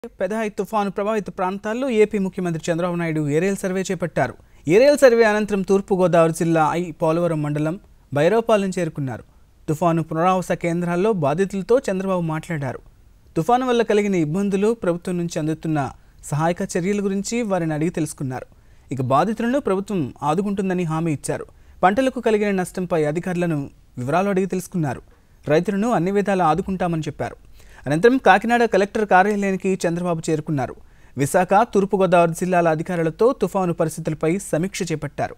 పెదహాయ్ తుఫాను ప్రభావిత ప్రాంతాల్లో ఏపీ ముఖ్యమంత్రి చంద్రబాబు నాయుడు ఏరియల్ సర్వే చేపట్టారు ఏరియల్ సర్వే అనంతరం తూర్పుగోదావరి జిల్లా ఐ పోలవరం మండలం భైరవపాలెం చేరుకున్నారు తుఫాను పునరావాస కేంద్రాల్లో బాధితులతో చంద్రబాబు మాట్లాడారు తుఫాను వల్ల కలిగిన ఇబ్బందులు ప్రభుత్వం నుంచి అందుతున్న సహాయక చర్యల గురించి వారిని అడిగి తెలుసుకున్నారు ఇక బాధితులను ప్రభుత్వం ఆదుకుంటుందని హామీ ఇచ్చారు పంటలకు కలిగిన నష్టంపై అధికారులను వివరాలు అడిగి తెలుసుకున్నారు రైతులను అన్ని విధాలా ఆదుకుంటామని చెప్పారు అనంతరం కాకినాడ కలెక్టర్ కార్యాలయానికి చంద్రబాబు చేరుకున్నారు విశాఖ తూర్పుగోదావరి జిల్లాల అధికారులతో తుఫాను పరిస్థితులపై సమీక్ష చేపట్టారు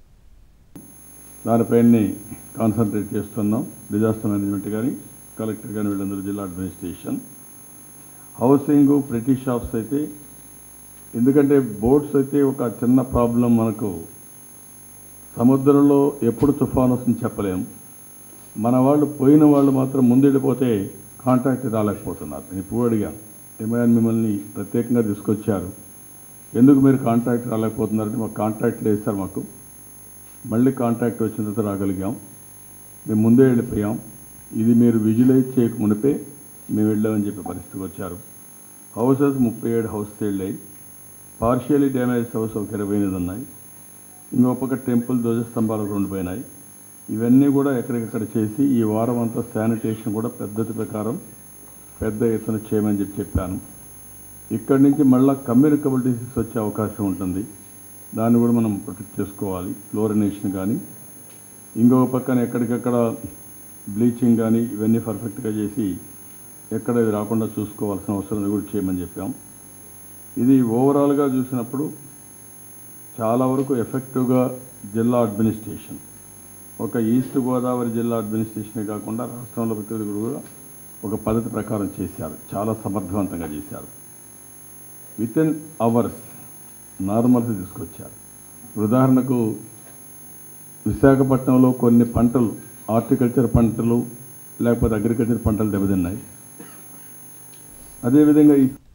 దానిపైన కాన్సన్ట్రేట్ చేస్తున్నాం డిజాస్టర్ మేనేజ్మెంట్ కానీ కలెక్టర్ కానీ వీళ్ళందరూ జిల్లా అడ్మినిస్ట్రేషన్ హౌసింగ్ ప్రతి షాప్స్ అయితే ఎందుకంటే బోట్స్ అయితే ఒక చిన్న ప్రాబ్లం మనకు సముద్రంలో ఎప్పుడు తుఫాను వస్తుందని చెప్పలేం మన వాళ్ళు పోయిన వాళ్ళు మాత్రం ముందెళ్ళిపోతే కాంట్రాక్ట్ రాలేకపోతున్నారు నేను ఇప్పుడు అడిగాను ఏమైనా మిమ్మల్ని ప్రత్యేకంగా తీసుకొచ్చారు ఎందుకు మీరు కాంట్రాక్ట్ రాలేకపోతున్నారంటే మాకు కాంట్రాక్ట్లు వేస్తారు మాకు మళ్ళీ కాంట్రాక్ట్ వచ్చిన తర్వాత రాగలిగాం మేము ముందే వెళ్ళిపోయాం ఇది మీరు విజువలైజ్ చేయక మునిపే మేము వెళ్ళామని చెప్పే పరిస్థితికి వచ్చారు హౌసెస్ ముప్పై ఏడు హౌస్ వెళ్ళాయి పార్షియలీ డ్యామేజ్ హౌస్ ఒక ఇరవై ఎనిమిది ఉన్నాయి ఇంకో పక్క టెంపుల్ ధ్వజస్తంభాలు రెండు పోయినాయి ఇవన్నీ కూడా ఎక్కడికక్కడ చేసి ఈ వారం అంతా శానిటేషన్ కూడా పద్ధతి ప్రకారం పెద్ద ఎత్తున చేయమని చెప్పి చెప్పాను ఇక్కడి నుంచి మళ్ళీ కమ్యూనికబుల్ డిసీజ్ వచ్చే అవకాశం ఉంటుంది దాన్ని కూడా మనం ప్రొటెక్ట్ చేసుకోవాలి క్లోరినేషన్ కానీ ఇంకొక పక్కన ఎక్కడికక్కడ బ్లీచింగ్ కానీ ఇవన్నీ పర్ఫెక్ట్గా చేసి ఎక్కడ ఇది రాకుండా చూసుకోవాల్సిన అవసరం కూడా చేయమని చెప్పాం ఇది ఓవరాల్గా చూసినప్పుడు చాలా వరకు ఎఫెక్టివ్గా జిల్లా అడ్మినిస్ట్రేషన్ ఒక ఈస్ట్ గోదావరి జిల్లా అడ్మినిస్ట్రేషనే కాకుండా రాష్ట్రంలో ప్రతి ఒక్కరు కూడా ఒక పద్ధతి ప్రకారం చేశారు చాలా సమర్థవంతంగా చేశారు విత్ ఇన్ అవర్స్ నార్మల్స్ తీసుకొచ్చారు ఉదాహరణకు విశాఖపట్నంలో కొన్ని పంటలు హార్టికల్చర్ పంటలు లేకపోతే అగ్రికల్చర్ పంటలు దెబ్బతిన్నాయి అదేవిధంగా ఈ